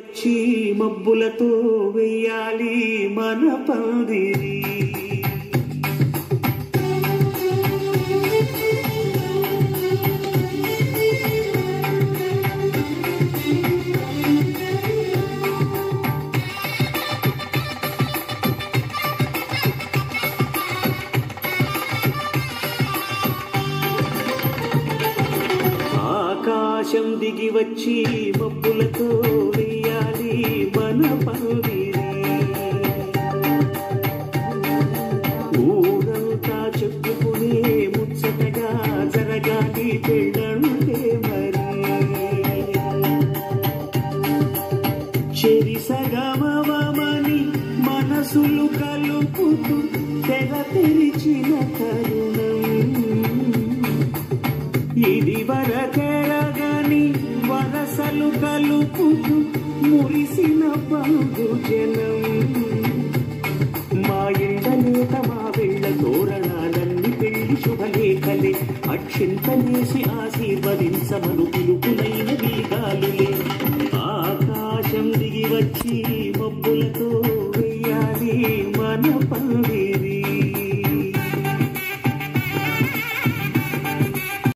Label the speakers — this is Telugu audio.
Speaker 1: వచ్చి మబ్బులతో వెయ్యాలి మన పందిరి ఆకాశం దిగి వచ్చి మబ్బులతో వెయ్యాలి మన పందిరి ఊరంతా చెప్పుకునే ముచ్చటగా జరగాలి పెళ్ళంటే మరి చెరి సగమవమని మనసులు కలుపుతూ తెగ తెరిచిన తరుణం ఇది వరకెరగని వరసలు కలుపుతూ మురిసిన బంధు జనం మా ఇండలేత మా వెళ్ళ తోరణాలన్నీ పెళ్లి శుభలేఖలే అక్షింతలేసి ఆశీర్వదించమను పిలుపులైనవి